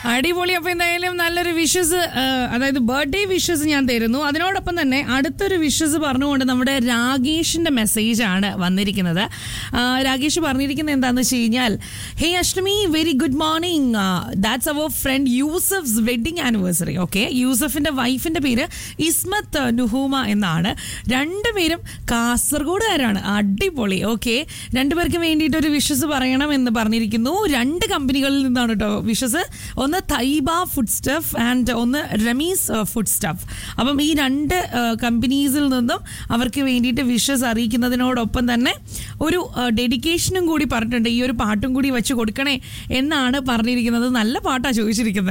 അടിപൊളി അപ്പൊ എന്തായാലും നല്ലൊരു വിഷസ് അതായത് ബർത്ത്ഡേ വിഷസ് ഞാൻ തരുന്നു അതിനോടൊപ്പം തന്നെ അടുത്തൊരു വിഷസ് പറഞ്ഞുകൊണ്ട് നമ്മുടെ രാഗേഷിന്റെ മെസ്സേജ് ആണ് വന്നിരിക്കുന്നത് ആ, രാഗേഷ് പറഞ്ഞിരിക്കുന്നത് എന്താണെന്ന് വെച്ച് കഴിഞ്ഞാൽ hey Ashtami very good morning that's our friend Yusuf's wedding anniversary okay യൂസഫിന്റെ വൈഫിന്റെ പേര് ഇസ്മത്ത് നുഹൂമ എന്നാണ് രണ്ടുപേരും കാസർഗോഡുകാരാണ് അടിപൊളി ഓക്കെ രണ്ടുപേർക്ക് വേണ്ടിയിട്ട് ഒരു വിഷസ് പറയണം എന്ന് പറഞ്ഞിരിക്കുന്നു രണ്ട് കമ്പനികളിൽ നിന്നാണ് കേട്ടോ വിഷസ് ഒന്ന് തൈബ ഫുഡ് സ്റ്റഫ് ആൻഡ് ഒന്ന് റമീസ് ഫുഡ് സ്റ്റഫ് അപ്പം ഈ രണ്ട് കമ്പനീസിൽ നിന്നും അവർക്ക് വേണ്ടിയിട്ട് വിഷസ് അറിയിക്കുന്നതിനോടൊപ്പം തന്നെ ഒരു ഡെഡിക്കേഷനും കൂടി പറഞ്ഞിട്ടുണ്ട് ഈ ഒരു പാട്ടും കൂടി വെച്ച് കൊടുക്കണേ എന്നാണ് പറഞ്ഞിരിക്കുന്നത് നല്ല പാട്ടാണ് ചോദിച്ചിരിക്കുന്നത്